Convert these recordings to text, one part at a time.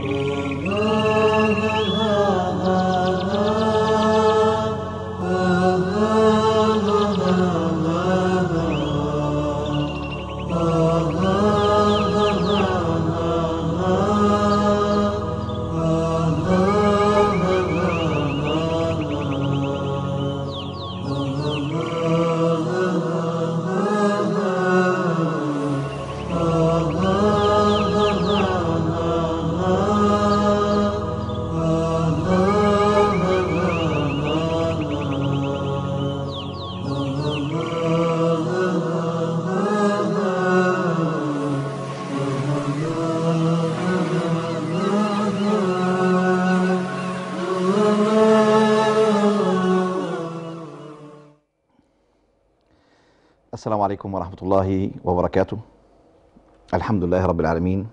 السلام عليكم ورحمة الله وبركاته الحمد لله رب العالمين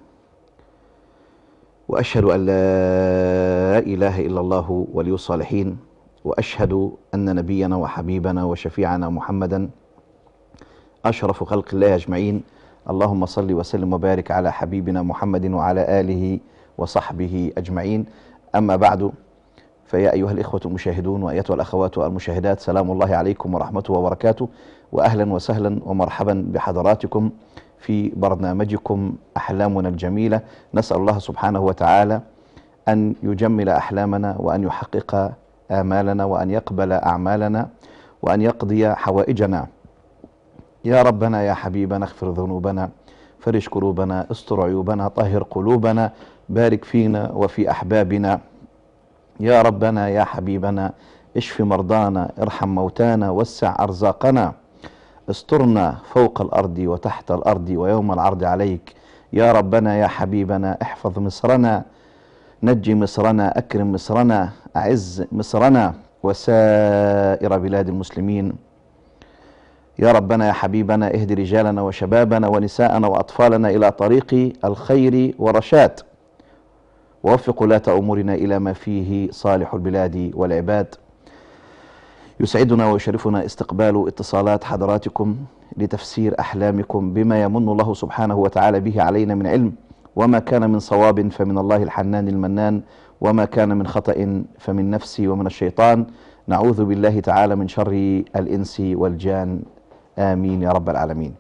وأشهد أن لا إله إلا الله ولي الصالحين وأشهد أن نبينا وحبيبنا وشفيعنا محمدا أشرف خلق الله أجمعين اللهم صل وسلم وبارك على حبيبنا محمد وعلى آله وصحبه أجمعين أما بعد فيا أيها الإخوة المشاهدون وأيتها الأخوات المشاهدات سلام الله عليكم ورحمته وبركاته وأهلا وسهلا ومرحبا بحضراتكم في برنامجكم أحلامنا الجميلة نسأل الله سبحانه وتعالى أن يجمل أحلامنا وأن يحقق آمالنا وأن يقبل أعمالنا وأن يقضي حوائجنا يا ربنا يا حبيبنا اغفر ذنوبنا فرج كروبنا استر عيوبنا طهر قلوبنا بارك فينا وفي أحبابنا يا ربنا يا حبيبنا اشف مرضانا ارحم موتانا وسع أرزاقنا استرنا فوق الأرض وتحت الأرض ويوم العرض عليك يا ربنا يا حبيبنا احفظ مصرنا نجي مصرنا أكرم مصرنا أعز مصرنا وسائر بلاد المسلمين يا ربنا يا حبيبنا اهد رجالنا وشبابنا ونساءنا وأطفالنا إلى طريق الخير والرشاد ووفق ولاة أمورنا إلى ما فيه صالح البلاد والعباد يسعدنا ويشرفنا استقبال اتصالات حضراتكم لتفسير أحلامكم بما يمن الله سبحانه وتعالى به علينا من علم وما كان من صواب فمن الله الحنان المنان وما كان من خطأ فمن نفسي ومن الشيطان نعوذ بالله تعالى من شر الإنس والجان آمين يا رب العالمين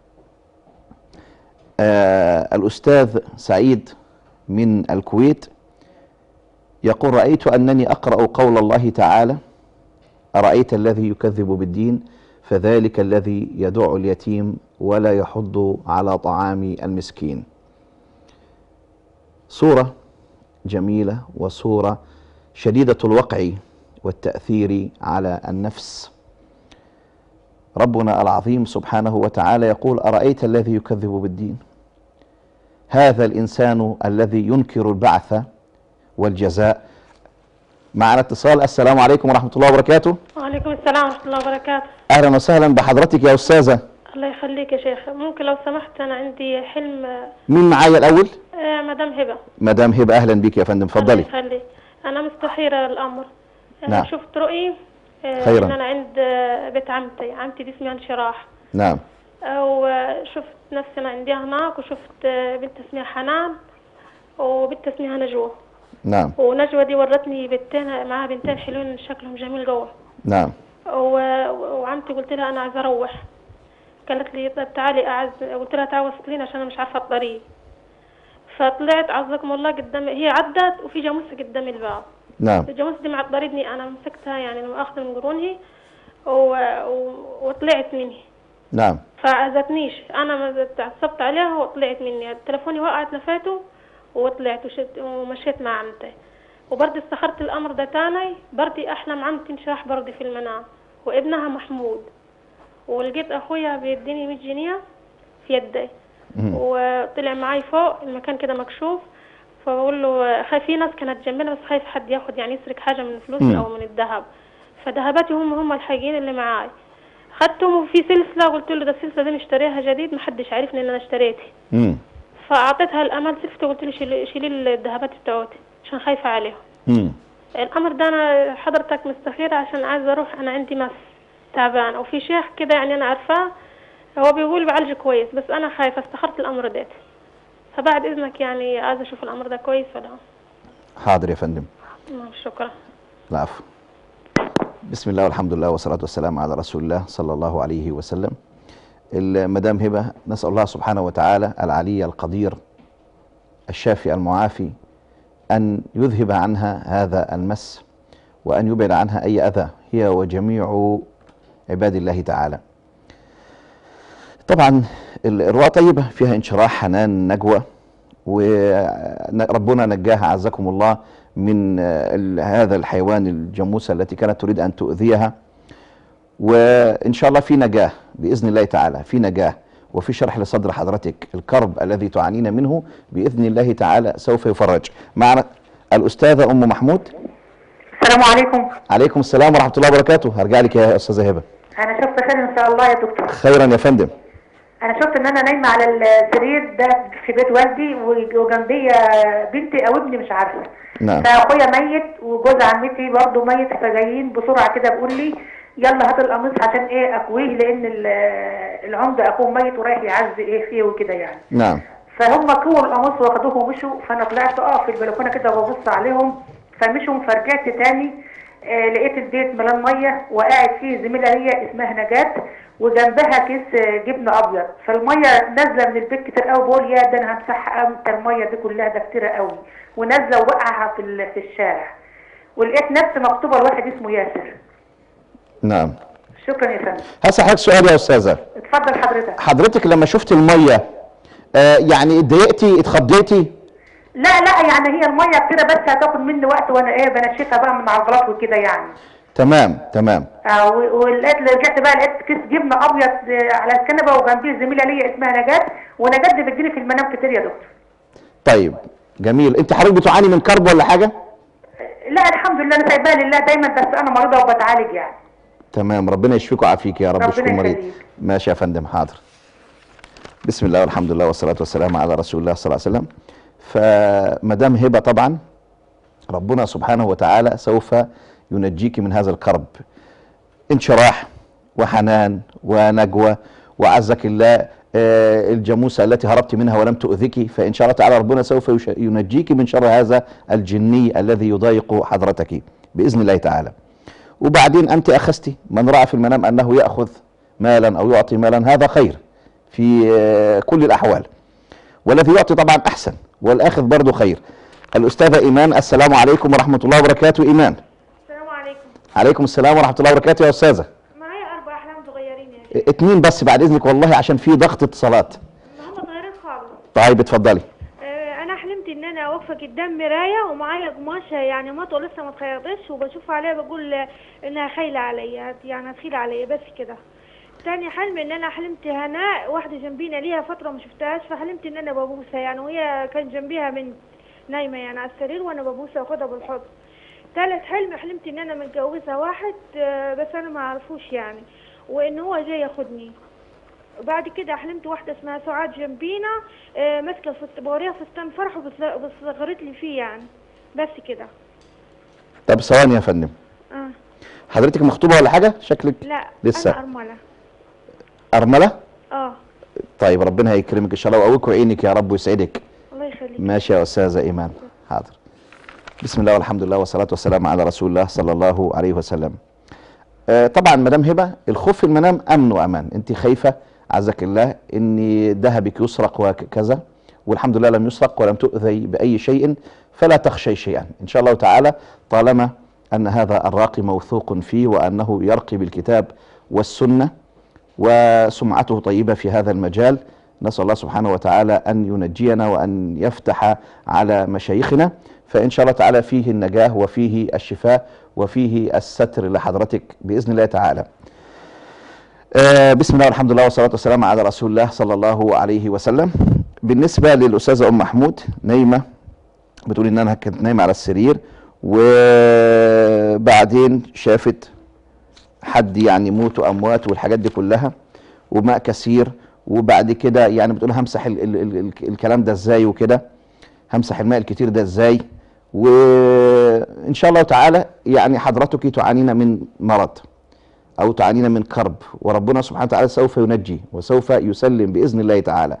آه الأستاذ سعيد من الكويت يقول رأيت أنني أقرأ قول الله تعالى أرأيت الذي يكذب بالدين فذلك الذي يدع اليتيم ولا يحض على طعام المسكين صورة جميلة وصورة شديدة الوقع والتأثير على النفس ربنا العظيم سبحانه وتعالى يقول أرأيت الذي يكذب بالدين هذا الإنسان الذي ينكر البعث والجزاء معنا اتصال السلام عليكم ورحمة الله وبركاته وعليكم السلام ورحمة الله وبركاته أهلا وسهلا بحضرتك يا أستاذة الله يخليك يا شيخ ممكن لو سمحت أنا عندي حلم مين معايا الأول آه مدام هبة مدام هبة أهلا بك يا فندم اتفضلي الله يخليك أنا مستحيرة الأمر آه نعم. شفت رؤي آه خيراً. إن أنا عند آه، بيت عمتي عمتي دي اسمها انشراح نعم وشفت نفسي أنا عندي هناك وشفت آه، بنت اسمها حنان وبنت اسمها نجوى نعم ونجوى دي ورتني بنتين معاها بنتين حلوين شكلهم جميل جوا نعم و- وعمتي قلت لها انا عايزه اروح قالت لي طيب تعالي اعز قلت لها تعالي وصليني عشان انا مش عارفه الطريق فطلعت عزكم الله قدام هي عدت وفي جاموسه قدام الباب نعم الجاموسه دي معطردني انا مسكتها يعني لما اخذ من قرونها و... و... وطلعت مني نعم فاذتنيش انا ما تعصبت عليها وطلعت مني تليفوني وقعت لفاته وطلعت وشت ومشيت مع عمتي وبرضه استخرت الامر ده تاني برضه احلم عمتي انشرح برضه في المنام وابنها محمود ولقيت اخويا بيديني 100 جنيه في يدي مم. وطلع معي فوق المكان كده مكشوف فبقول له خايف في ناس كانت جنبنا بس خايف حد ياخد يعني يسرق حاجه من فلوسي مم. او من الذهب فذهباتي هم هم الحقيقيين اللي معاي خدتهم وفي سلسله قلت له ده السلسله دي مشتريها جديد محدش عارفني ان انا اشتريتها مم. فاعطيتها الامل سلفته وقلت له شيلي شيلي الذهبات بتاعتي عشان خايفه عليهم مم. الامر ده انا حضرتك مستخيره عشان عايزه اروح انا عندي مس تعبان وفي شيخ كده يعني انا عارفاه هو بيقول بعالج كويس بس انا خايفه استخرت الامر ده فبعد اذنك يعني عايزه اشوف الامر ده كويس ولا حاضر يا فندم نعم، شكرا العفو بسم الله والحمد لله والصلاة والسلام على رسول الله صلى الله عليه وسلم المدام هبة نسأل الله سبحانه وتعالى العلي القدير الشافي المعافي أن يذهب عنها هذا المس وأن يبعد عنها أي أذى هي وجميع عباد الله تعالى طبعا الرؤى طيبة فيها انشراح حنان نجوى وربنا نجاها عزكم الله من آه، ال- هذا الحيوان الجاموسة التي كانت تريد أن تؤذيها وإن شاء الله في نجاة بإذن الله تعالى في نجاة وفي شرح لصدر حضرتك الكرب الذي تعانين منه بإذن الله تعالى سوف يفرج معنا الأستاذة أم محمود السلام عليكم عليكم السلام ورحمة الله وبركاته هرجع لك يا أستاذة هبة انا شفت خير ان شاء الله يا دكتور خيرا يا فندم انا شفت ان انا نايمه على السرير ده في بيت والدي وجنبي بنتي او ابني مش عارفه نعم فاخويا ميت وجوز عمتي برضه ميت فجايين بسرعه كده بيقول لي يلا هات القميص عشان ايه اكويه لان ال- العمده اخوه ميت ورايح يعزي ايه فيه وكده يعني نعم فهم كووا القميص واخدوه ومشوا فانا طلعت اقف في البلكونه كده وببص عليهم فمشوا فرجعت تاني آه لقيت البيت ملان ميه وقاعد فيه زميله ليا اسمها نجاة وجنبها كيس آه، جبنه ابيض فالميه نازله من البيت كتير قوي بقول يا ده انا همسحها امتى الميه دي كلها ده كتير قوي ونازله ووقعها في ال- في الشارع ولقيت نفسي مكتوبه لواحد اسمه ياسر نعم شكرا يا فندم هسأل حضرتك سؤال يا أستاذة اتفضل حضرتك حضرتك لما شفت المية آه يعني اتضايقتي اتخضيتي لا لا يعني هي الميه كده بس هتاخد مني وقت وانا ايه بنشفها بقى من عضلات وكده يعني تمام تمام آه، و- ولقيت رجعت بقى لقيت كيس جبنه ابيض آه، على الكنبه وجنبيه زميله ليا اسمها نجاة ونجاة دي بتجيلي في المنام كتير يا دكتور طيب جميل انت حضرتك بتعاني من كرب ولا حاجة آه، لا الحمد لله انا سايباها لله دايما بس انا مريضه وبتعالج يعني تمام ربنا يشفيك ويعافيك يا رب ربنا اشكر مريض يخليك. ماشي يا فندم حاضر بسم الله والحمد لله والصلاة والسلام على رسول الله صلى الله عليه وسلم فمدام هبة طبعا ربنا سبحانه وتعالى سوف ينجيك من هذا الكرب انشراح وحنان ونجوى وعزك الله آه، الجاموسة التي هربت منها ولم تؤذك فإن شاء الله تعالى ربنا سوف يش- ينجيك من شر هذا الجني الذي يضايق حضرتك بإذن الله تعالى وبعدين أنت أخذت من رأى في المنام أنه يأخذ مالا أو يعطي مالا هذا خير في آه، كل الأحوال والذي يعطي طبعا أحسن والآخذ برضه خير الأستاذة إيمان السلام عليكم ورحمة الله وبركاته إيمان السلام عليكم عليكم السلام ورحمة الله وبركاته يا أستاذة معايا اربع احلام صغيرين يا شيخ اتنين بس بعد إذنك والله عشان في ضغط اتصالات ما هم صغيرين خالص طيب اتفضلي آه، انا حلمت ان انا واقفه قدام مرايه ومعايا قماشه يعني مطوه لسه ما اتخيطتش وبشوف عليها بقول آه، انها خايله عليا يعني هتخيل عليا بس كده تاني حلم ان انا حلمت هناء واحده جنبينا ليها فتره ما شفتهاش فحلمت ان انا ببوسها يعني وهي كان جنبيها بنت نايمه يعني على السرير وانا ببوسها واخدها بالحضن تالت حلم حلمت ان انا متجوزه واحد آه، بس انا ما اعرفوش يعني وان هو جاي ياخدني وبعد كده حلمت واحدة اسمها سعاد جنبينا آه، ماسكة فست... بوريها فستان فرح وبتص- وصغرت لي فيه يعني بس كده طب ثواني يا فندم اه حضرتك مخطوبة ولا حاجة شكلك لا لسه. انا ارملة أرملة اه طيب ربنا هيكرمك إن شاء الله ويقويك عينك يا رب ويسعدك الله يخليك ماشي يا أستاذة إيمان حاضر بسم الله والحمد لله والصلاة والسلام على رسول الله صلى الله عليه وسلم آه، طبعا مدام هبة الخوف في المنام أمن وأمان أنت خايفة عزك الله أن ذهبك يسرق وكذا والحمد لله لم يسرق ولم تؤذي بأي شيء فلا تخشي شيئا إن شاء الله تعالى طالما أن هذا الراقي موثوق فيه وأنه يرقي بالكتاب والسنة وسمعته طيبة في هذا المجال نسأل الله سبحانه وتعالى أن ينجينا وأن يفتح على مشايخنا فإن شاء الله تعالى فيه النجاة وفيه الشفاء وفيه الستر لحضرتك بإذن الله تعالى آه، بسم الله والحمد لله والصلاة والسلام على رسول الله صلى الله عليه وسلم بالنسبة للأستاذة أم محمود نايمة بتقول إن أنا كنت نايمة على السرير وبعدين شافت حد يعني موت واموات والحاجات دي كلها وماء كثير وبعد كده يعني بتقول همسح ال ال ال ال الكلام ده ازاي وكده همسح الماء الكتير ده ازاي وان شاء الله تعالى يعني حضرتك تعانين من مرض او تعانين من كرب وربنا سبحانه وتعالى سوف ينجي وسوف يسلم باذن الله تعالى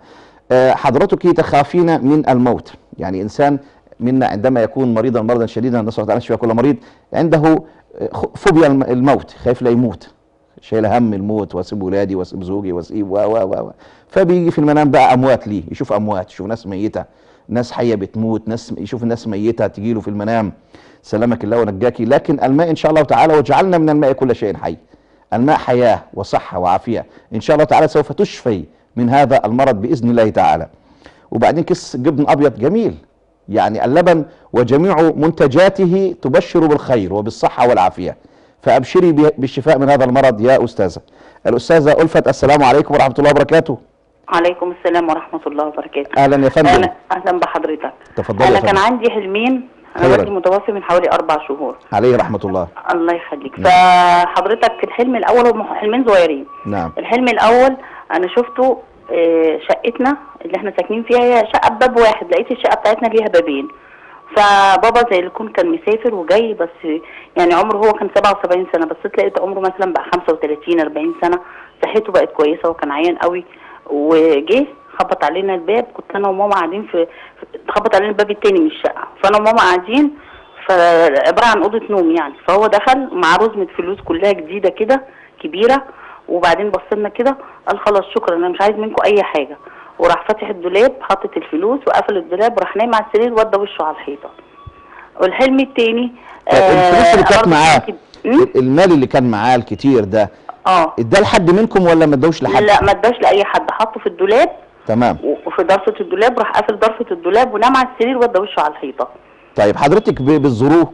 آه، حضرتك تخافين من الموت يعني انسان منا عندما يكون مريضا مرضا شديدا نسال الله تعالى يشفي كل مريض عنده آه، خ- فوبيا الم- الموت خايف لا يموت شايل هم الموت واسيب ولادي واسيب زوجي واسيب و و و و فبيجي في المنام بقى اموات ليه يشوف اموات يشوف ناس ميته ناس حيه بتموت ناس يشوف الناس ميته تجي له في المنام سلمك الله ونجاك لكن الماء ان شاء الله تعالى وجعلنا من الماء كل شيء حي الماء حياه وصحه وعافيه ان شاء الله تعالى سوف تشفي من هذا المرض باذن الله تعالى وبعدين كيس جبن ابيض جميل يعني اللبن وجميع منتجاته تبشر بالخير وبالصحه والعافيه فابشري ب- بالشفاء من هذا المرض يا استاذه الاستاذه الفت السلام عليكم ورحمه الله وبركاته عليكم السلام ورحمة الله وبركاته اهلا يا فندم أنا أهلا بحضرتك تفضلي يا أنا كان فندم. عندي حلمين أنا خيرا. والدي متوفي من حوالي أربع شهور عليه رحمه الله الله يخليك فحضرتك الحلم الأول هم حلمين صغيرين نعم الحلم الأول أنا شفته آه، شقتنا اللي احنا ساكنين فيها هي شقة بباب واحد لقيت الشقة بتاعتنا ليها بابين فبابا زي اللي يكون كان مسافر وجاي بس يعني عمره هو كان 77 سنة بس لقيت عمره مثلا بقى 35 40 سنة صحته بقت كويسة وكان عيان قوي وجه خبط علينا الباب كنت انا وماما قاعدين في في- خبط علينا الباب التاني من الشقة فانا وماما قاعدين فعبارة عن أوضة نوم يعني فهو دخل مع رزمة فلوس كلها جديدة كده كبيرة وبعدين بص لنا كده قال خلاص شكرا انا مش عايز منكم اي حاجة وراح فاتح الدولاب حاطط الفلوس وقفل الدولاب وراح نايم على السرير وادى وشه على الحيطة والحلم التاني طيب الفلوس اللي كانت برضه معاه كنت- م? المال اللي كان معاه الكتير ده اه اداه لحد منكم ولا ما ادوش لحد لا ما اداش لاي حد حطه في الدولاب تمام وفي ضرفة الدولاب راح قافل ضرفة الدولاب ونام على السرير وادى وشه على الحيطة طيب حضرتك ب- بتزوروه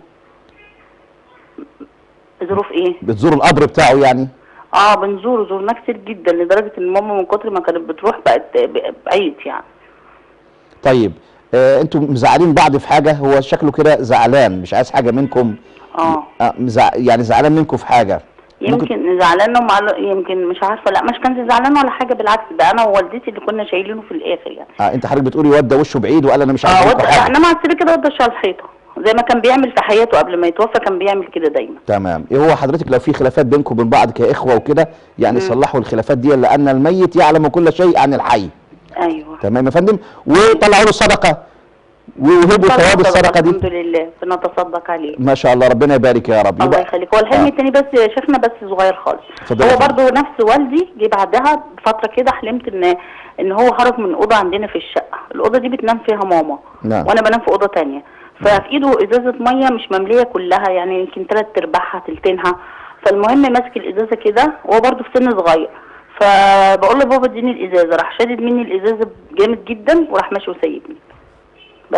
ظروف ايه؟ بتزوروا القبر بتاعه يعني اه بنزوره زورناه كتير جدا لدرجة ان ماما من كتر ما كانت بتروح بقت ب- بعيد يعني طيب آه انتوا مزعلين بعض في حاجه هو شكله كده زعلان مش عايز حاجه منكم اه آه مزع... يعني زعلان منكم في حاجه ممكن يمكن زعلان ومع يمكن مش عارفه لا مش كان زعلان ولا حاجه بالعكس ده انا ووالدتي اللي كنا شايلينه في الاخر يعني آه انت حضرتك بتقولي ودى وشه بعيد وقال انا مش عايز اه منكم ود... لا حاجه انا مع السرير كده ودى على الحيطه زي ما كان بيعمل في حياته قبل ما يتوفى كان بيعمل كده دايما تمام ايه هو حضرتك لو في خلافات بينكم وبين بعض كاخوه وكده يعني صلحوا الخلافات دي لان الميت يعلم كل شيء عن الحي ايوه تمام يا فندم وطلعوا له صدقه ووهبوا ثواب الصدقه دي الحمد لله بنتصدق عليه ما شاء الله ربنا يبارك يا رب الله يبقى- يخليك هو الحلم آه. التاني بس يا شيخنا بس صغير خالص اتفضلي يا هو فندم. برضه نفس والدي جه بعدها بفتره كده حلمت ان ان هو خرج من اوضه عندنا في الشقه الاوضه دي بتنام فيها ماما نعم. وانا بنام في اوضه تانية ففي ايده ازازه ميه مش ممليه كلها يعني يمكن ثلاث ارباعها تلتينها فالمهم ماسك الازازه كده وهو برضه في سن صغير فبقول له بابا اديني الازازه راح شادد مني الازازه جامد جدا وراح ماشي وسايبني بس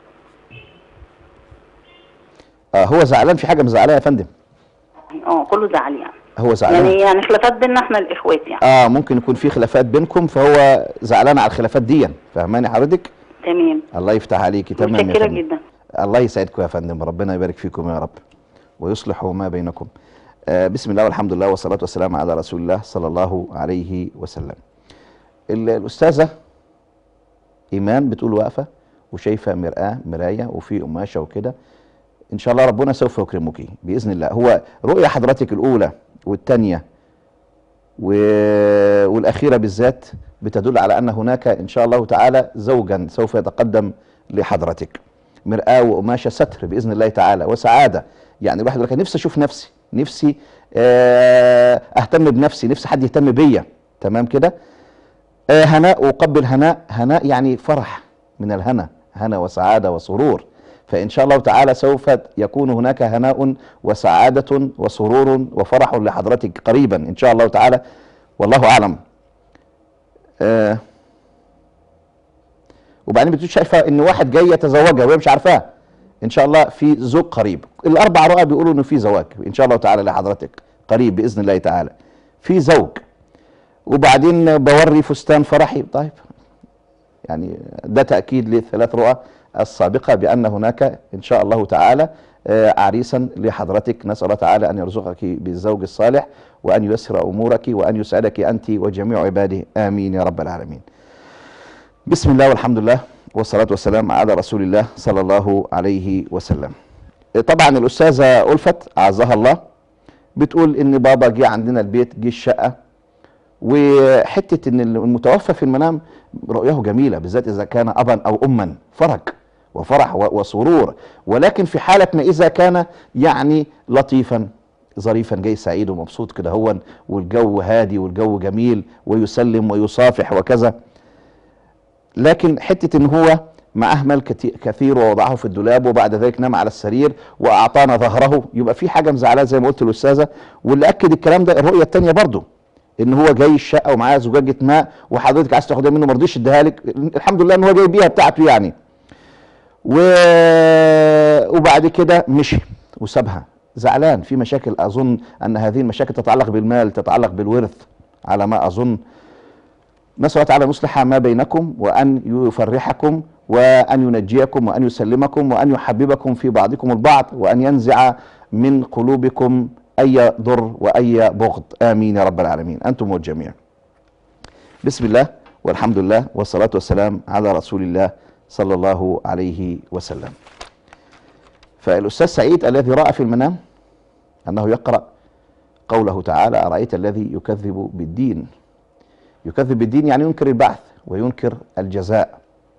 آه هو زعلان في حاجه مزعلاه يا فندم اه كله زعل يعني هو زعلان يعني يعني خلافات بينا احنا الاخوات يعني اه ممكن يكون في خلافات بينكم فهو زعلان على الخلافات دي فاهماني حضرتك تمام الله يفتح عليكي تمام يا متشكره فندم جدا الله يسعدكم يا فندم ربنا يبارك فيكم يا رب ويصلح ما بينكم آه بسم الله والحمد لله والصلاة والسلام على رسول الله صلى الله عليه وسلم ال- الأستاذة إيمان بتقول واقفة وشايفة مرآة مراية وفي قماشة وكده إن شاء الله ربنا سوف يكرمك بإذن الله هو رؤية حضرتك الأولى والثانية و... والأخيرة بالذات بتدل على أن هناك إن شاء الله تعالى زوجا سوف يتقدم لحضرتك مرآة وقماشة ستر بإذن الله تعالى وسعادة يعني الواحد يقول لك نفسي أشوف نفسي نفسي آه، أهتم بنفسي نفسي حد يهتم بيا تمام كده آه، هناء أقبل هناء هناء يعني فرح من الهنا هنا وسعادة وسرور فإن شاء الله تعالى سوف يكون هناك هناء وسعادة وسرور وفرح لحضرتك قريبا إن شاء الله تعالى والله أعلم آه وبعدين بتقول شايفة إن واحد جاي يتزوجها وهي مش عارفاه إن شاء الله في زوج قريب الأربع رؤى بيقولوا إنه في زواج إن شاء الله تعالى لحضرتك قريب بإذن الله تعالى في زوج وبعدين بوري فستان فرحي طيب يعني ده تأكيد للثلاث رؤى السابقة بأن هناك إن شاء الله تعالى آه، عريسا لحضرتك نسأل الله تعالى أن يرزقك بالزوج الصالح وأن ييسر أمورك وأن يسعدك أنت وجميع عباده آمين يا رب العالمين بسم الله والحمد لله والصلاة والسلام على رسول الله صلى الله عليه وسلم آه، طبعا الأستاذة ألفت أعزها الله بتقول إن بابا جه عندنا البيت جه الشقة وحته ان المتوفى في المنام رؤيه جميله بالذات اذا كان ابا او اما فرج وفرح و- وسرور ولكن في حاله ما اذا كان يعني لطيفا ظريفا جاي سعيد ومبسوط كده هو والجو هادي والجو جميل ويسلم ويصافح وكذا لكن حته ان هو ما اهمل كتي- كثير ووضعه في الدولاب وبعد ذلك نام على السرير واعطانا ظهره يبقى في حاجه مزعلاه زي ما قلت الاستاذه واللي اكد الكلام ده الرؤيه الثانيه برضه ان هو جاي الشقه ومعاه زجاجه ماء وحضرتك عايز تاخدها منه ما رضيش اديها لك الحمد لله ان هو جاي بيها بتاعته يعني و... وبعد كده مشي وسابها زعلان في مشاكل اظن ان هذه المشاكل تتعلق بالمال تتعلق بالورث على ما اظن نسأل الله تعالى أن يصلح ما بينكم وأن يفرحكم وأن ينجيكم وأن يسلمكم وأن يحببكم في بعضكم البعض وأن ينزع من قلوبكم أي ضر وأي بغض آمين يا رب العالمين أنتم والجميع بسم الله والحمد لله والصلاة والسلام على رسول الله صلى الله عليه وسلم فالأستاذ سعيد الذي رأى في المنام أنه يقرأ قوله تعالى أرأيت الذي يكذب بالدين يكذب بالدين يعني ينكر البعث وينكر الجزاء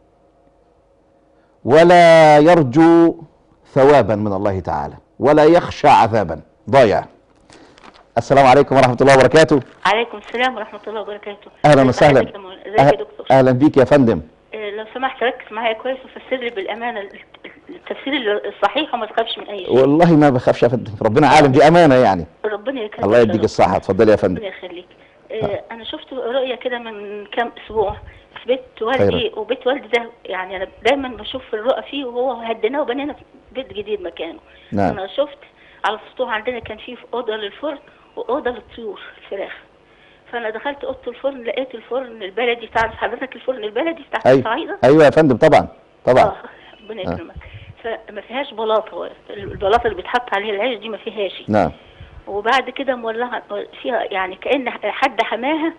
ولا يرجو ثوابا من الله تعالى ولا يخشى عذابا ضايع السلام عليكم ورحمة الله وبركاته عليكم السلام ورحمة الله وبركاته أهلا ازي وسهلا حضرتك يا مول- ازيك يا أه- دكتور أهلا بيك يا فندم آه، لو سمحت ركز معايا كويس وفسر لي بالأمانة التفسير الصحيح وما تخافش من أي شيء والله ما بخافش يا فندم ربنا عالم دي أمانة يعني ربنا يكرمك الله يا يديك رب. الصحة اتفضلي يا فندم ربنا يخليك آه، أنا شفت رؤية كده من كام أسبوع في بيت خيرا. والدي وبيت والدي ده يعني أنا دايما بشوف الرؤى فيه وهو هديناه وبنينا في بيت جديد مكانه نعم أنا شفت على السطوح عندنا كان فيه أوضة للفرن وأوضة للطيور الفراخ فأنا دخلت أوضة الفرن لقيت الفرن البلدي تعرف حضرتك الفرن البلدي بتاع أيوة الصعيدة أيوة يا فندم طبعا طبعا اه ربنا يكرمك فما فيهاش بلاطه البلاطه اللي بيتحط عليها العيش دي ما فيهاش نعم وبعد كده مولعه فيها يعني كان حد حماها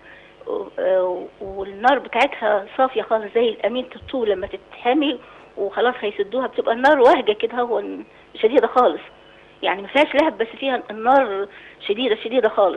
و- والنار بتاعتها صافيه خالص زي الامينه الطول لما تتحمي وخلاص هيسدوها بتبقى النار واهجه كده هو شديده خالص يعني ما فيهاش لهب بس فيها النار شديده شديده خالص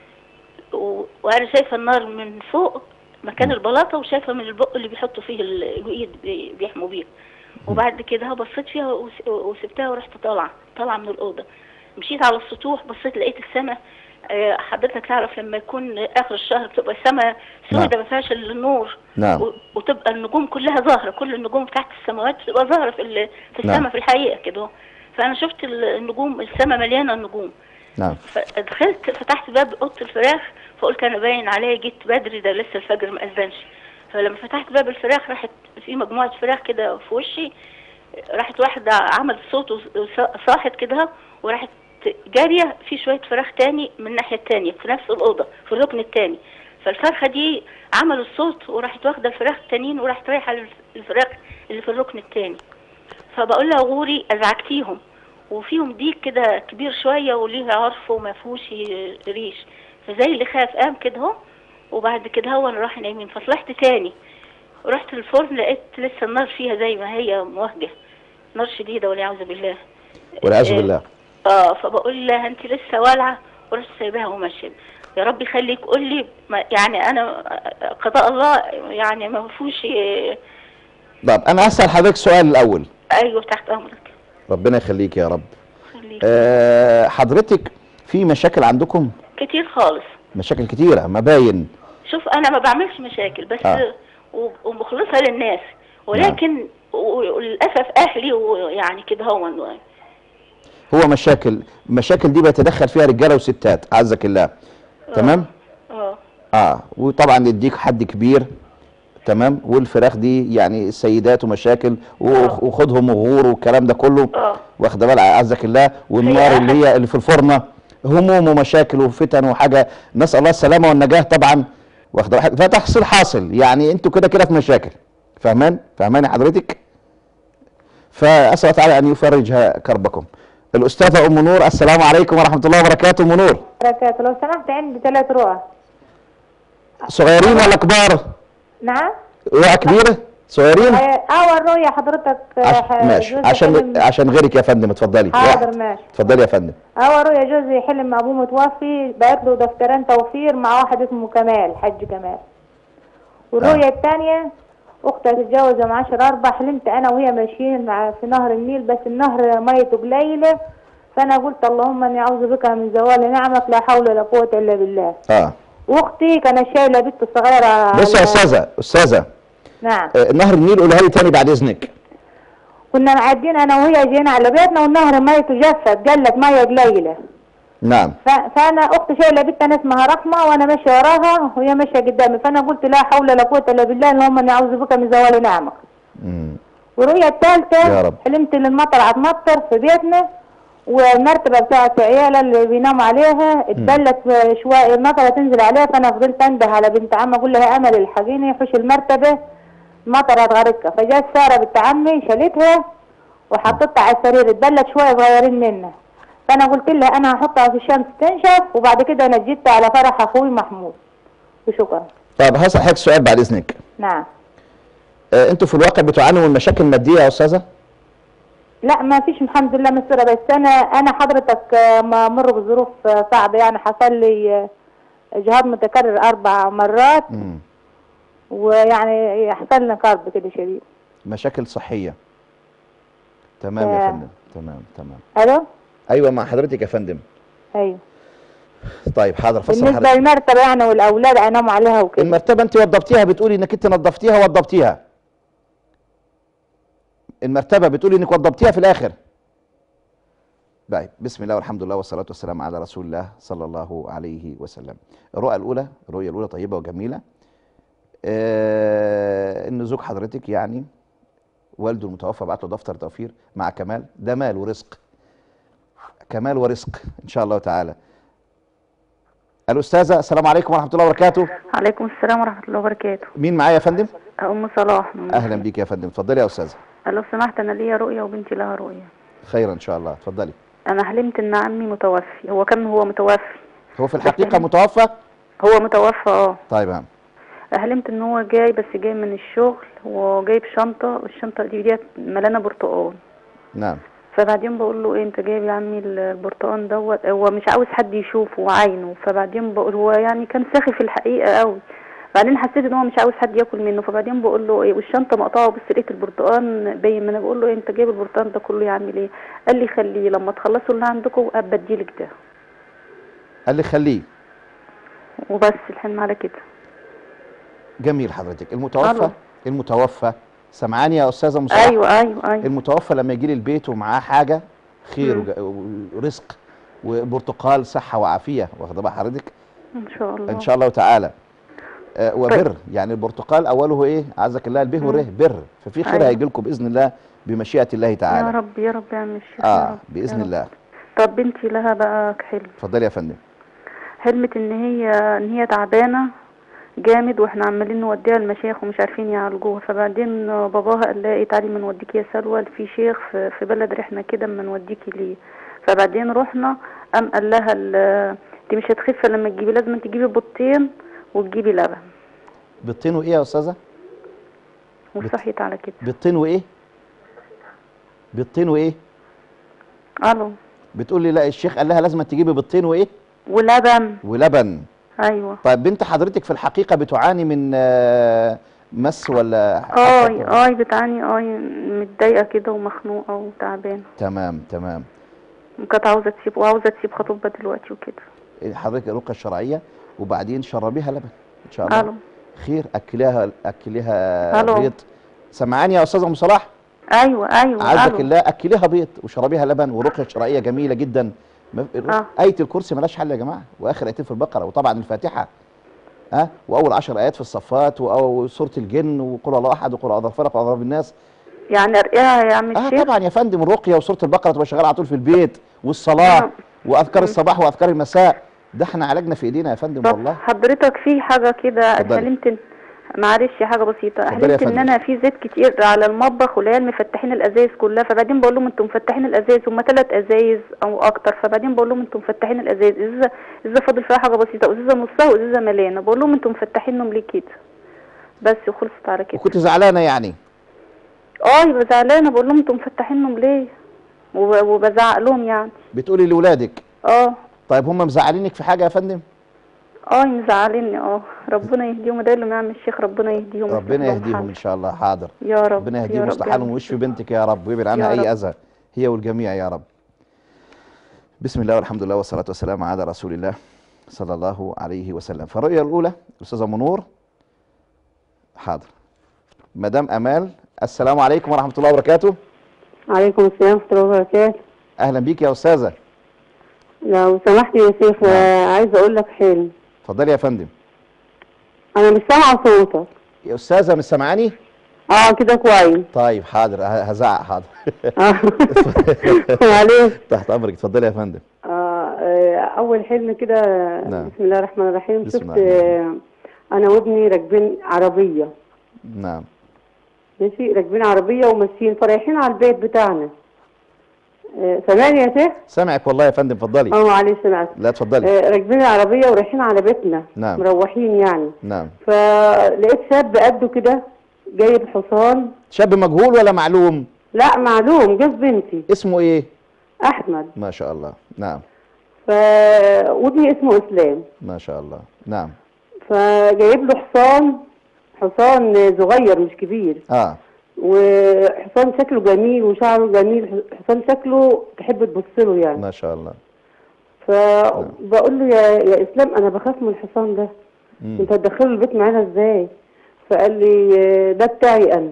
و- وانا شايفه النار من فوق مكان البلاطه وشايفه من البق اللي بيحطوا فيه ال- الايد بي- بيحموا بيه وبعد كده بصيت فيها وس- وسبتها ورحت طالعه طالعه من الاوضه مشيت على السطوح بصيت لقيت السماء آه، حضرتك تعرف لما يكون اخر الشهر بتبقى السماء سودة ما فيهاش الا النور نعم. و- وتبقى النجوم كلها ظاهره كل النجوم تحت السماوات بتبقى ظاهره في ال- في نعم. السماء في الحقيقه كده فانا شفت ال- النجوم السماء مليانه نجوم نعم فدخلت فتحت باب اوضه الفراخ فقلت انا باين عليا جيت بدري ده لسه الفجر ما اذنش فلما فتحت باب الفراخ راحت في مجموعه فراخ كده في وشي راحت واحده عملت صوت وص- صاحت كده وراحت جاريه في شويه فراخ تاني من الناحيه التانيه في نفس الاوضه في الركن التاني فالفرخه دي عملت صوت وراحت واخده الفراخ التانيين وراحت رايحه للفراخ اللي في الركن التاني فبقول لها غوري ازعجتيهم وفيهم ديك كده كبير شويه وليه عرف وما فيهوش ريش فزي اللي خاف قام كده اهو وبعد كده هو انا راح نايمين فطلعت تاني رحت الفرن لقيت لسه النار فيها زي ما هي موهجه نار شديده والعياذ بالله والعياذ إيه، بالله اه فبقول لها انت لسه والعه ورحت سايباها وماشيه يا رب يخليك قول لي ما- يعني انا قضاء الله يعني ما فيهوش إيه، طب أنا أسأل حضرتك سؤال الأول ايوه تحت امرك ربنا يخليك يا رب خليك أه حضرتك في مشاكل عندكم كتير خالص مشاكل كتيرة مباين شوف انا ما بعملش مشاكل بس آه. و- ومخلصه للناس ولكن و- وللاسف اهلي ويعني كده هو هو مشاكل مشاكل دي بيتدخل فيها رجاله وستات عزك الله تمام اه اه وطبعا يديك حد كبير تمام والفراخ دي يعني سيدات ومشاكل وخ- وخدهم وغور والكلام ده كله اه واخده بالك عزك الله والنار هي اللي هي اللي في الفرنه هموم ومشاكل وفتن وحاجه نسال الله السلامه والنجاه طبعا واخده بالك ده تحصيل حاصل يعني انتوا كده كده في مشاكل فاهمان فاهماني حضرتك فاسال الله تعالى ان يفرج ها- كربكم الاستاذه ام نور السلام عليكم ورحمه الله وبركاته ام نور بركاته لو سمحت عندي ثلاث رؤى صغيرين ولا كبار نعم رؤى كبيره صغيرين اول رؤية حضرتك عش... ح- ماشي جوزي عشان حلم عشان غيرك يا فندم اتفضلي حاضر واحد. ماشي اتفضلي يا فندم اول رؤية جوزي حلم ابوه متوفي بعت له دفترين توفير مع واحد اسمه كمال حج كمال والرؤية الثانية اختي متجوزة مع عشر اربع حلمت انا وهي ماشيين مع في نهر النيل بس النهر ميته قليلة فانا قلت اللهم اني اعوذ بك من زوال نعمك لا حول ولا قوة الا بالله اه واختي كانت شايلة بنت صغيرة بص يا على- استاذه استاذه نعم آه، نهر النيل قولها لي تاني بعد اذنك كنا معدين انا وهي جينا على بيتنا والنهر ميته جفت قلت ميه قليله نعم ف- فانا اختي شايله بنت انا اسمها رحمه وانا ماشيه وراها وهي ماشيه قدامي فانا قلت لا حول ولا قوه الا بالله اللهم اني اعوذ بك من زوال نعمك مم. والرؤيه يا الثالثه رب. حلمت ان المطر هتمطر في بيتنا والمرتبه بتاعت عيالها اللي بيناموا عليها اتبلت شويه المطره تنزل عليها فانا فضلت انده على بنت عمي اقول لها امل الحقيني حوش المرتبه المطر هتغرقها فجت ساره بنت عمي شالتها وحطيتها على السرير اتبلت شويه صغيرين منها فانا قلت لها انا هحطها في الشمس تنشف وبعد كده نجدتها على فرح اخوي محمود وشكرا طب هسأل حضرتك سؤال بعد اذنك نعم آه، انتوا في الواقع بتعانوا من مشاكل ماديه يا استاذه لا ما فيش الحمد لله مستورة بس انا انا حضرتك آه، مر بظروف آه، صعبه يعني حصل لي آه، اجهاض متكرر اربع مرات مم. ويعني حصل لي كرب كده شديد مشاكل صحيه تمام يا آه. فندم تمام تمام الو ايوه مع حضرتك يا فندم ايوه طيب حاضر فصل بالنسبه حضرتك للمرتبه يعني والاولاد اناموا عليها وكده المرتبه انت وضبتيها بتقولي انك انت نظفتيها وضبتيها المرتبه بتقولي انك وضبتيها في الاخر طيب بسم الله والحمد لله والصلاه والسلام على رسول الله صلى الله عليه وسلم الرؤى الاولى الرؤيه الاولى طيبه وجميله آه ان زوج حضرتك يعني والده المتوفى بعت له دفتر توفير مع كمال ده مال ورزق كمال ورزق ان شاء الله تعالى الاستاذه السلام عليكم ورحمه الله وبركاته عليكم السلام ورحمة الله وبركاته مين معايا يا فندم أم صلاح من اهلا مصر. بيك يا فندم اتفضلي يا استاذه لو سمحت أنا ليا رؤية وبنتي لها رؤية خيرا ان شاء الله اتفضلي أنا حلمت إن عمي متوفي هو كان هو متوفي هو في الحقيقه متوفى هو متوفى اه طيب يا عم. حلمت ان هو جاي بس جاي من الشغل وجايب شنطة والشنطة دي ديت ملانة برتقال نعم فبعدين بقول له ايه انت جايب يا عمي البرتقال دوت هو مش عاوز حد يشوفه عينه فبعدين بقول هو يعني كان ساخي في الحقيقة قوي بعدين حسيت ان هو مش عاوز حد ياكل منه فبعدين بقول له ايه والشنطه مقطعه بس لقيت البرتقال باين ما انا بقول له إيه انت جايب البرتقال ده كله يا عمي ليه قال لي خليه لما تخلصوا اللي عندكم ابقى اديلك ده قال لي خليه وبس الحلم على كده جميل حضرتك المتوفى ألو. المتوفى سمعاني يا استاذه مصطفى ايوه ايوه ايوه المتوفى لما يجي لي البيت ومعاه حاجه خير مم. وج- ورزق وبرتقال صحه وعافيه واخده بال حضرتك ان شاء الله ان شاء الله تعالى آه وبر يعني البرتقال اوله ايه عزك الله البه وره بر ففي خير أيوة. هيجي لكم باذن الله بمشيئه الله يا تعالى رب يا رب يا عم الشيخ يا اه رب باذن يا رب. الله طب بنتي لها بقى حلم اتفضلي يا فندم حلمت ان هي ان هي تعبانه جامد واحنا عمالين نوديها المشايخ ومش عارفين يعالجوها فبعدين باباها قال لها ايه تعالي ما نوديكي يا سلوى في شيخ في, في بلد رحنا كده ما نوديكي ليه فبعدين رحنا قام قال لها ال- انت مش هتخفي لما تجيبي لازم تجيبي بيضتين وتجيبي لبن بيضتين وايه يا استاذه وصحيت على كده بيضتين وايه بيضتين وايه الو بتقول لي لا الشيخ قال لها لازم تجيبي بيضتين وايه ولبن ولبن ايوه طيب بنت حضرتك في الحقيقه بتعاني من آه، مس ولا اي اي بتعاني اي متضايقه كده ومخنوقه وتعبانه تمام تمام وكانت عاوزه تسيب وعاوزه تسيب خطوبها دلوقتي وكده حضرتك الرقيه الشرعيه وبعدين شربيها لبن ان شاء الله الو خير اكليها اكليها ألو. بيض سمعاني يا استاذ ام صلاح ايوه ايوه عزك ألو. الله اكليها بيض وشربيها لبن ورقيه شرعيه جميله جدا ما- آه. ايه الكرسي ملاش حل يا جماعه واخر ايتين في البقره وطبعا الفاتحه ها أه؟ واول عشر ايات في الصفات وسوره الجن وقل الله احد وقل اعوذ بالفلق واعوذ بالناس يعني ارقيها يا عم اه الشيخ طبعا يا فندم الرقيه وسوره البقره تبقى شغاله على طول في البيت والصلاه نعم. واذكار الصباح واذكار المساء ده احنا عالجنا في ايدينا يا فندم طب والله حضرتك في حاجه كده اتفضلي. حلمت إن- معلش حاجه بسيطه اتفضلي يا حلمت ان فندم. انا في زيت كتير على المطبخ والعيال مفتحين الازايز كلها فبعدين بقول لهم انتم مفتحين الازايز هم ثلاث ازايز او اكتر فبعدين بقول لهم انتم مفتحين الازايز ازازه ازازه فاضل فيها حاجه بسيطه وازازه نصها وازازه مليانه بقول لهم انتم مفتحينهم ليه كده بس وخلصت على كده وكنت زعلانه يعني اه يبقى زعلانه بقول لهم انتوا مفتحينهم ليه وب- وبزعق لهم يعني بتقولي لاولادك اه طيب هم مزعلينك في حاجه يا فندم اه مزعليني اه ربنا يهديهم ده اللي نعم الشيخ ربنا يهديهم ربنا ويصلح لهم يهديهم حالهم. ان شاء الله حاضر يا رب ربنا يا يهديهم رب ويصلح يا حالهم رب. ويشفي بنتك يا رب ويبعد عنها يا اي رب. اذى هي والجميع يا رب بسم الله والحمد لله والصلاه والسلام على رسول الله صلى الله عليه وسلم فالرؤيه الاولى الاستاذه منور حاضر مدام امال السلام عليكم ورحمه الله وبركاته عليكم السلام ورحمة الله وبركاته اهلا بيك يا استاذه لو سمحت يا شيخ آه، عايزة أقول لك حلم اتفضلي يا فندم أنا مش سامعة صوتك يا استاذه مش سامعاني اه كده كويس طيب حاضر ه- هزعق حاضر آه. معلش تحت امرك اتفضلي يا فندم آه، آه، أول حلم كده نعم. بسم الله الرحمن الرحيم بسم شفت الله الرحمن آه، أنا وابني راكبين عربية نعم ماشي راكبين عربية وماشيين فرايحين على البيت بتاعنا آه، سامعني يا شيخ؟ سامعك والله يا فندم اتفضلي اه معلش أنا آسف. لا اتفضلي آه، راكبين العربية ورايحين على بيتنا نعم. مروحين يعني نعم فلقيت شاب قده كده جايب حصان شاب مجهول ولا معلوم لا معلوم جوز بنتي اسمه ايه احمد ما شاء الله نعم ف وابني اسمه اسلام ما شاء الله نعم فجايب له حصان حصان صغير مش كبير اه وحصان شكله جميل وشعره جميل حصان شكله تحب تبص له يعني ما شاء الله فبقول له يا يا اسلام انا بخاف من الحصان ده مم. انت هتدخله البيت معانا ازاي فقال لي ده بتاعي انا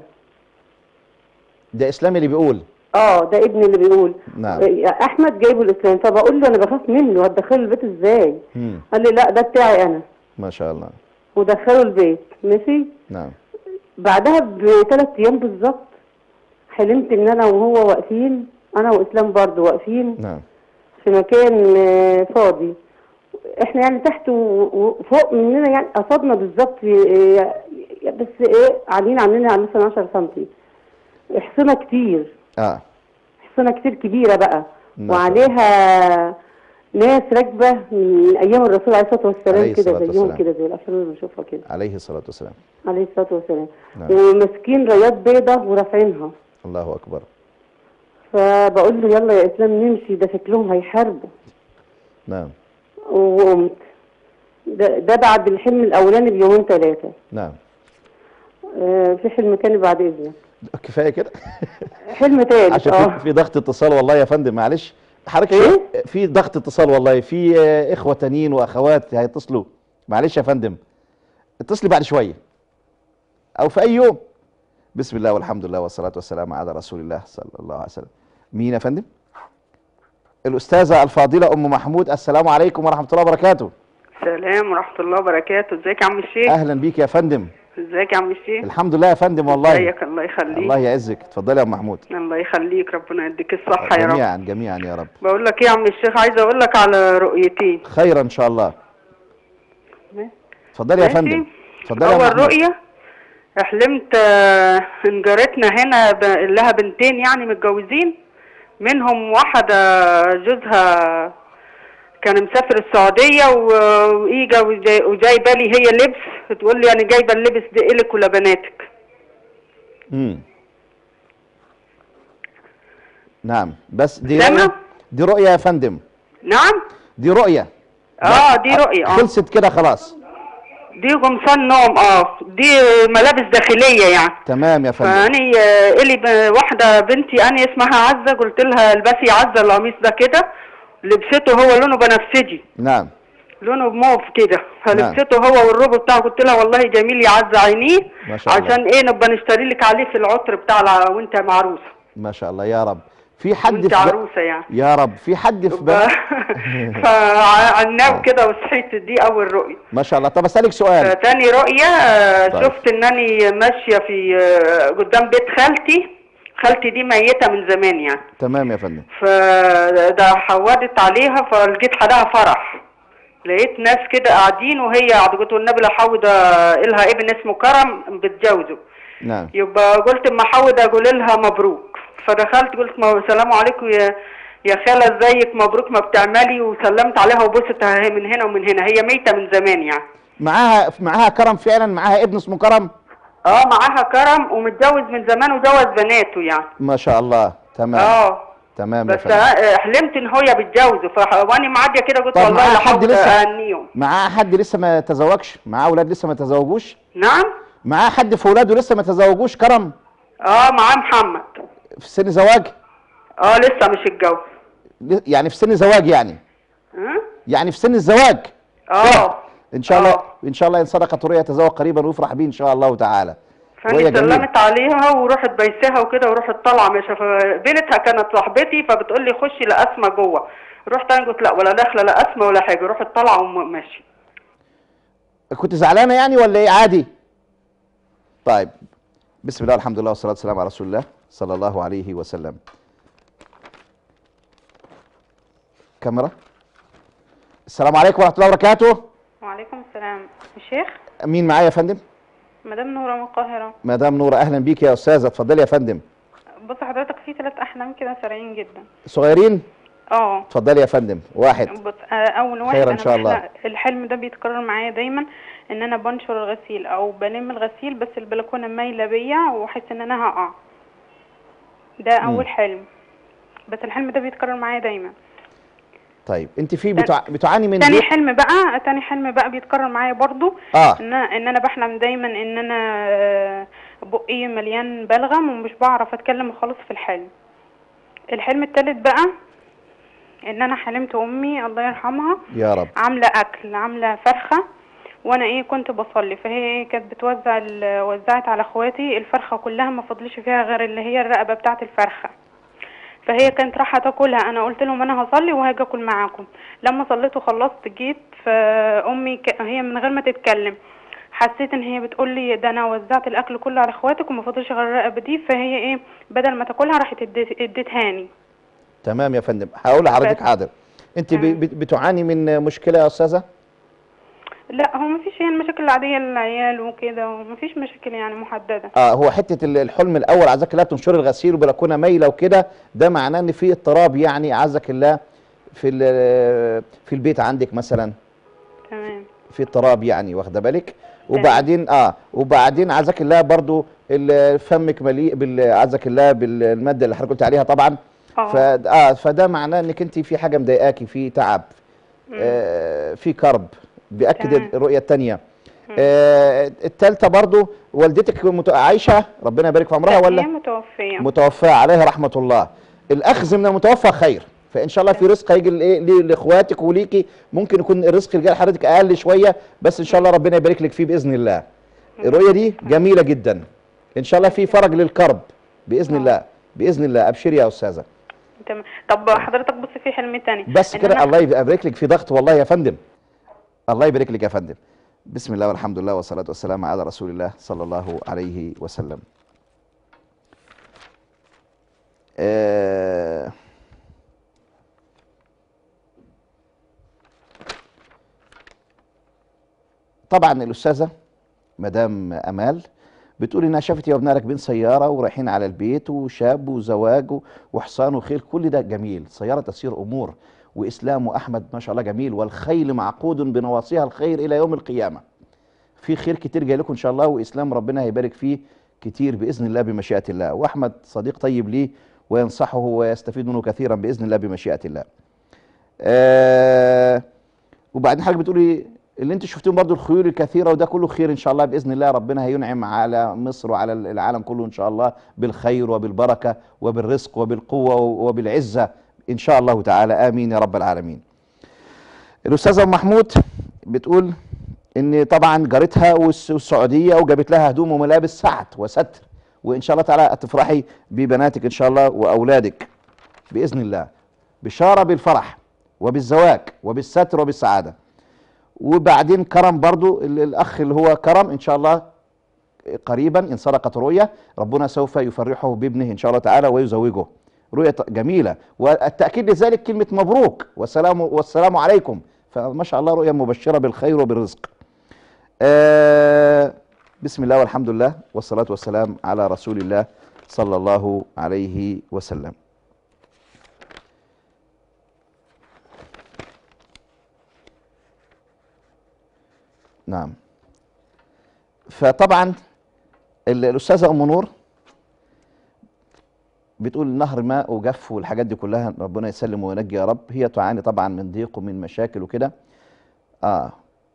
ده اسلام اللي بيقول اه ده ابني اللي بيقول نعم يا احمد جايبه الاسلام فبقول له انا بخاف منه هتدخله البيت ازاي مم. قال لي لا ده بتاعي انا ما شاء الله ودخله البيت ماشي نعم بعدها بثلاث ايام بالظبط حلمت ان انا وهو واقفين انا واسلام برضو واقفين نعم في مكان آه، فاضي احنا يعني تحت و- وفوق مننا يعني قصدنا بالظبط آه، بس ايه عاملين عننا مثلا 10 سم حصنه كتير اه حصنه كتير كبيره بقى ما شاء وعليها ناس راكبه من ايام الرسول عليه الصلاه والسلام عليه كده الصلاة زيهم والسلام. كده زي الافلام اللي بنشوفها كده عليه الصلاة والسلام عليه الصلاه والسلام نعم. وماسكين رايات بيضة ورافعينها الله اكبر فبقول له يلا يا اسلام نمشي ده شكلهم هيحاربوا نعم وقمت ده, ده بعد الحلم الاولاني بيومين ثلاثه نعم آه في حلم تاني بعد اذنك كفايه كده حلم تالت عشان اه في, في ضغط اتصال والله يا فندم معلش حضرتك إيه؟ في ضغط اتصال والله في آه، اخوه تانيين واخوات هيتصلوا معلش يا فندم اتصلي بعد شويه او في اي يوم بسم الله والحمد لله والصلاه والسلام على رسول الله صلى الله عليه وسلم مين يا فندم الاستاذه الفاضله ام محمود السلام عليكم ورحمه الله وبركاته السلام ورحمة الله وبركاته ازيك يا عم الشيخ اهلا بيك يا فندم ازيك يا عم الشيخ الحمد لله يا فندم والله ازيك الله يخليك الله يعزك اتفضلي يا ام محمود الله يخليك ربنا يديك الصحة يا رب جميعا جميعا يا رب بقول لك ايه يا عم الشيخ عايزة اقول لك على رؤيتين خيرا ان شاء الله اتفضلي يا ماشي. فندم اتفضلي يا اول محمود رؤية حلمت آه، ان جارتنا هنا ب- لها بنتين يعني متجوزين منهم واحدة جوزها كان مسافر السعودية و- وإيجا وجاي- وجايبة لي هي لبس تقول لي أنا جايبة اللبس ده إلك ولبناتك امم نعم بس دي سامع؟ رؤية دي رؤية يا فندم نعم دي رؤية اه دي رؤية اه خلصت كده خلاص دي قمصان نوم اه دي ملابس داخلية يعني تمام يا فندم فاني آه، الي ب- واحدة بنتي انا اسمها عزة قلت لها البسي عزة القميص ده كده لبسته هو لونه بنفسجي نعم لونه موف كده فلبسته هو والروب بتاعه قلت لها والله جميل يا عزة عينيه ما شاء الله عشان ايه نبقى نشتري لك عليه في العطر بتاع الع- وانت معروسة ما شاء الله يا رب في حد وانت في ب... عروسة يعني يا رب في حد في بقى فعناه كده وصحيت دي اول رؤية ما شاء الله طب اسالك سؤال تاني رؤية آه، طيب. شفت انني ماشية في آه، قدام بيت خالتي خالتي دي ميتة من زمان يعني تمام يا فندم فده حودت عليها فلقيت حدها فرح لقيت ناس كده قاعدين وهي قاعدة قلت والنبي لا حود لها ابن اسمه كرم بتجوزه نعم يبقى قلت اما حود اقول لها مبروك فدخلت قلت ما- السلام عليكم يا يا خالة ازيك مبروك ما بتعملي وسلمت عليها وبصت هي من هنا ومن هنا هي ميتة من زمان يعني معاها معاها كرم فعلا معاها ابن اسمه كرم اه معاها كرم ومتجوز من زمان وجوز بناته يعني ما شاء الله تمام اه تمام يا بس فندم أنا حلمت ان هي بتجوزه ف- وانا معديه كده قلت طب والله معاه لا حد حد لسه اهنيهم معاه حد لسه ما تزوجش معاه اولاد لسه ما تزوجوش نعم معاه حد في اولاده لسه ما تزوجوش كرم اه معاه محمد في سن زواج اه لسه مش اتجوز ل- يعني في سن زواج يعني ها؟ يعني في سن الزواج اه ان شاء الله ان شاء الله ان صدقت رؤيا يتزوج قريبا ويفرح به ان شاء الله تعالى رؤيا فاني جميله سلمت عليها ورحت بيسها وكده ورحت طالعه مش بنتها كانت صاحبتي فبتقول لي خشي لاسمى جوه رحت انا قلت لا ولا داخله لا اسمى ولا حاجه رحت طالعه وماشي كنت زعلانه يعني ولا ايه عادي طيب بسم الله الحمد لله والصلاه والسلام على رسول الله صلى الله عليه وسلم كاميرا السلام عليكم ورحمه الله وبركاته وعليكم السلام الشيخ مين معايا يا فندم مدام نورة من القاهرة مدام نوره اهلا بيك يا استاذه اتفضلي يا فندم بص حضرتك في ثلاث أحلام كده سريعين جدا صغيرين اه اتفضلي يا فندم واحد بص آه، أول واحد خير إن أنا شاء الله. بحلم- الحلم ده بيتكرر معايا دايما إن أنا بنشر الغسيل أو بلم الغسيل بس البلكونة مايلة بيا وأحس إن أنا هقع ده مم. أول حلم بس الحلم ده بيتكرر معايا دايما طيب انت في بتع... بتعاني من تاني ضيق حلم بقى تاني حلم بقى بيتكرر معايا برضو اه ان انا ان انا بحلم دايما ان انا آه، بقي مليان بلغم ومش بعرف اتكلم خالص في الحلم الحلم التالت بقى ان انا حلمت امي الله يرحمها يا رب عامله اكل عامله فرخه وانا ايه كنت بصلي فهي ايه كانت بتوزع ال- وزعت على اخواتي الفرخه كلها ما فضلش فيها غير اللي هي الرقبه بتاعه الفرخه فهي كانت رايحه تاكلها انا قلت لهم انا هصلي وهاجي اكل معاكم لما صليت وخلصت جيت فامي ك... هي من غير ما تتكلم حسيت ان هي بتقول لي ده انا وزعت الاكل كله على اخواتك وما فضلش غير الرقبه دي فهي ايه بدل ما تاكلها راحت اديت- اديتهاني تمام يا فندم هقول لحضرتك بس. حاضر انت ب... بت- بتعاني من مشكله يا استاذه لا هو مفيش هي المشاكل العاديه للعيال وكده ومفيش مشاكل يعني محدده اه هو حته ال- الحلم الاول عزك الله بتنشر الغسيل وبلكونه مايله وكده ده معناه ان في اضطراب يعني عزك الله في ال- في البيت عندك مثلا تمام في اضطراب يعني واخده بالك وبعدين اه وبعدين عزك الله برضو ال- فمك مليء بال- عزك الله بالماده اللي حضرتك قلت عليها طبعا اه. ف اه فده معناه انك انت في حاجه مضايقاكي في تعب آه في كرب بياكد تمام. الرؤيه الثانيه آه الثالثه برضو والدتك مت- عايشه ربنا يبارك في عمرها لا، ولا هي متوفيه متوفاه عليها رحمه الله الاخذ من المتوفى خير فان شاء الله في رزق هيجي لايه ليه- لاخواتك وليكي ممكن يكون الرزق اللي جاي لحضرتك اقل شويه بس ان شاء الله ربنا يبارك لك فيه باذن الله الرؤيه دي جميله جدا ان شاء الله في فرج للكرب باذن الله باذن الله ابشري يا استاذه تمام طب حضرتك بص في حلم تاني بس إن كده أنا- الله يبارك لك في ضغط والله يا فندم الله يبارك لك يا فندم بسم الله والحمد لله والصلاة والسلام على رسول الله صلى الله عليه وسلم آه طبعا الأستاذة مدام أمال بتقول انها شافت يا ابنها راكبين سياره ورايحين على البيت وشاب وزواج و- وحصان وخيل كل ده جميل سياره تسير امور واسلام واحمد ما شاء الله جميل والخيل معقود بنواصيها الخير الى يوم القيامه في خير كتير جاي لكم ان شاء الله واسلام ربنا هيبارك فيه كتير باذن الله بمشيئه الله واحمد صديق طيب ليه وينصحه ويستفيد منه كثيرا باذن الله بمشيئه الله آه وبعدين حضرتك بتقولي اللي انت شفتيهم برضو الخيول الكثيره وده كله خير ان شاء الله باذن الله ربنا هينعم على مصر وعلى العالم كله ان شاء الله بالخير وبالبركه وبالرزق وبالقوه وبالعزه ان شاء الله تعالى امين يا رب العالمين. الاستاذه ام محمود بتقول ان طبعا جارتها والس- والسعوديه وجابت لها هدوم وملابس سعد وستر وان شاء الله تعالى تفرحي ببناتك ان شاء الله واولادك باذن الله. بشاره بالفرح وبالزواج وبالستر وبالسعاده. وبعدين كرم برضو ال- الاخ اللي هو كرم ان شاء الله قريبا ان صدقت رؤيا ربنا سوف يفرحه بابنه ان شاء الله تعالى ويزوجه رؤيا ط- جميله والتاكيد لذلك كلمه مبروك والسلام والسلام عليكم فما شاء الله رؤيا مبشره بالخير وبالرزق آه بسم الله والحمد لله والصلاه والسلام على رسول الله صلى الله عليه وسلم نعم فطبعا ال- الاستاذه ام نور بتقول نهر ماء وجف والحاجات دي كلها ربنا يسلم وينجي يا رب هي تعاني طبعا من ضيق ومن مشاكل وكده اه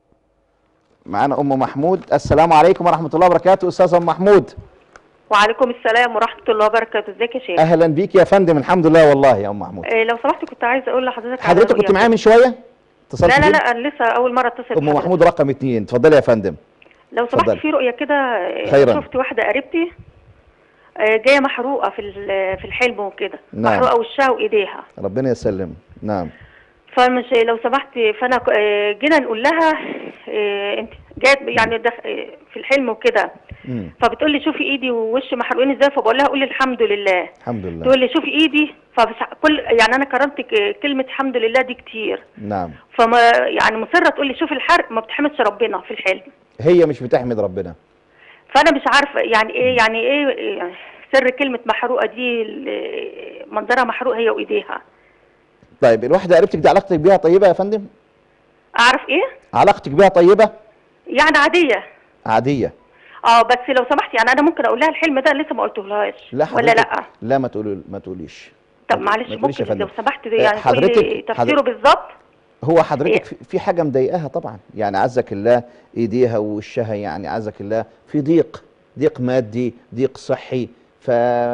معانا ام محمود السلام عليكم ورحمه الله وبركاته استاذه ام محمود وعليكم السلام ورحمة الله وبركاته ازيك يا شيخ اهلا بيك يا فندم الحمد لله والله يا ام محمود آه لو سمحت كنت عايزة اقول لحضرتك على حضرتك كنت رؤية معايا كده. من شويه اتصلت لا لا بيه؟ لا أنا لسه اول مرة اتصل ام بحضرتك. محمود رقم اتنين اتفضلي يا فندم لو سمحت اتفضلي. في رؤية كده آه، خيراً. شفت واحدة قريبتي آه، جاية محروقة في ال- في الحلم وكده نعم. محروقة وشها وايديها ربنا يسلم نعم فمش لو سمحت فانا ك- آه، جينا نقول لها آه، انت جايه يعني دخ... آه، في الحلم وكده مم. فبتقول لي شوفي ايدي ووشي محروقين ازاي فبقول لها قولي الحمد لله الحمد لله تقول لي شوفي ايدي فبس كل يعني انا كرمت ك- كلمه الحمد لله دي كتير نعم فما يعني مصره تقول لي شوفي الحرق ما بتحمدش ربنا في الحلم هي مش بتحمد ربنا فانا مش عارفه يعني ايه يعني ايه إيه سر كلمه محروقه دي ال- منظرها محروق هي وايديها طيب الواحده قريبتك دي علاقتك بيها طيبه يا فندم اعرف ايه علاقتك بيها طيبه يعني عاديه عاديه اه بس لو سمحت يعني انا ممكن اقول لها الحلم ده لسه ما قلتهولهاش لا ولا حضرتك لا لا ما تقول ما تقوليش طب ما معلش تقوليش يا ممكن فندم. لو سمحت آه، يعني تقولي حضرتك- تفسيره حضرتك- بالظبط هو حضرتك إيه؟ في- في حاجه مضايقاها طبعا يعني عزك الله ايديها ووشها يعني عزك الله في ضيق ضيق مادي ضيق صحي ف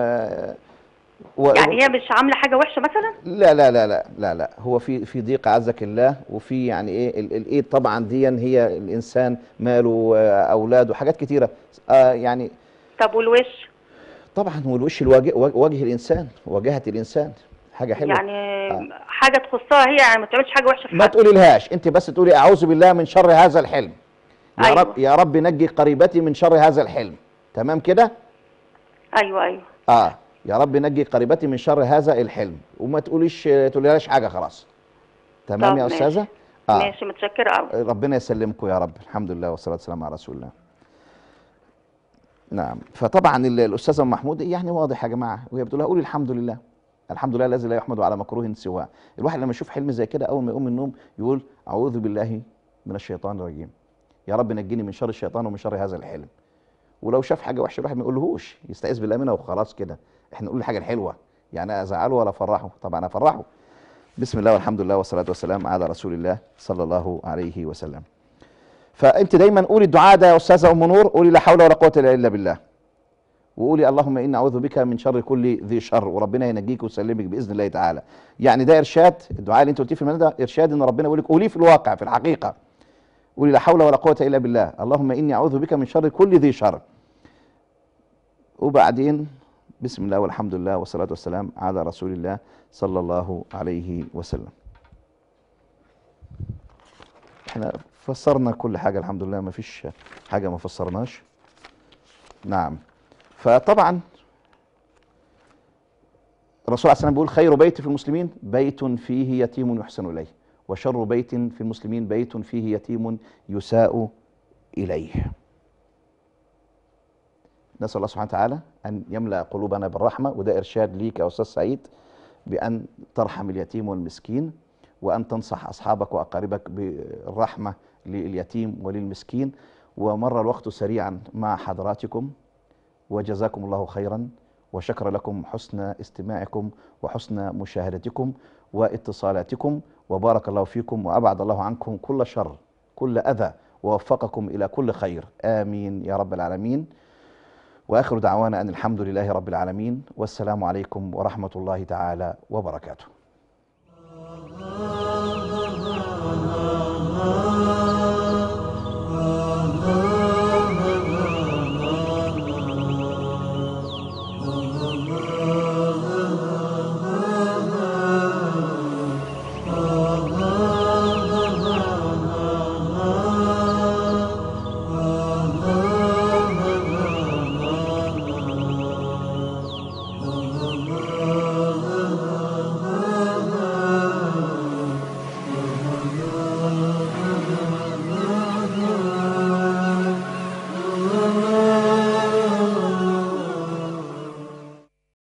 و... يعني هي مش عامله حاجه وحشه مثلا لا لا لا لا لا لا هو في في ضيق عزك الله وفي يعني ايه ال- الايد طبعا دي هي الانسان ماله آه، اولاده حاجات كتيره آه يعني طب والوش طبعا والوش الواجه وجه الانسان واجهه الانسان حاجه حلوه يعني حاجه تخصها هي يعني ما تعملش حاجه وحشه في ما حد تقولي لهاش انت بس تقولي اعوذ بالله من شر هذا الحلم يا أيوة. رب يا رب نجي قريبتي من شر هذا الحلم تمام كده ايوه ايوه اه يا رب نجي قريبتي من شر هذا الحلم وما تقوليش تقوليهاش حاجه خلاص تمام طب يا ماشي. استاذه اه ماشي متشكره قوي ربنا يسلمكم يا رب الحمد لله والصلاه والسلام على رسول الله نعم فطبعا ال- الاستاذه ام محمود يعني واضح يا جماعه وهي بتقول لها قولي الحمد لله الحمد لله الذي لا يحمد على مكروه سواه الواحد لما يشوف حلم زي كده اول ما يقوم من النوم يقول اعوذ بالله من الشيطان الرجيم يا رب نجيني من شر الشيطان ومن شر هذا الحلم ولو شاف حاجه وحشه الواحد ما يقولهوش يستعيذ بالله منها وخلاص كده احنا نقول الحاجه الحلوه يعني ازعله ولا افرحه طبعا افرحه بسم الله والحمد لله والصلاه والسلام على رسول الله صلى الله عليه وسلم فانت دايما قولي الدعاء ده يا استاذه ام نور قولي لا حول ولا قوه الا بالله وقولي اللهم اني اعوذ بك من شر كل ذي شر وربنا ينجيك ويسلمك باذن الله تعالى يعني ده ارشاد الدعاء اللي انت قلتيه في المنام ده ارشاد ان ربنا يقول لك قوليه في الواقع في الحقيقه قولي لا حول ولا قوه الا بالله اللهم اني اعوذ بك من شر كل ذي شر وبعدين بسم الله والحمد لله والصلاه والسلام على رسول الله صلى الله عليه وسلم احنا فسرنا كل حاجه الحمد لله ما فيش حاجه ما فسرناش نعم فطبعا الرسول عليه الصلاه والسلام بيقول خير بيت في المسلمين بيت فيه يتيم يحسن اليه وشر بيت في المسلمين بيت فيه يتيم يساء اليه نسال الله سبحانه وتعالى ان يملا قلوبنا بالرحمه وده ارشاد ليك يا استاذ سعيد بان ترحم اليتيم والمسكين وان تنصح اصحابك واقاربك بالرحمه لليتيم وللمسكين ومر الوقت سريعا مع حضراتكم وجزاكم الله خيرا وشكر لكم حسن استماعكم وحسن مشاهدتكم واتصالاتكم وبارك الله فيكم وابعد الله عنكم كل شر كل اذى ووفقكم الى كل خير امين يا رب العالمين واخر دعوانا ان الحمد لله رب العالمين والسلام عليكم ورحمه الله تعالى وبركاته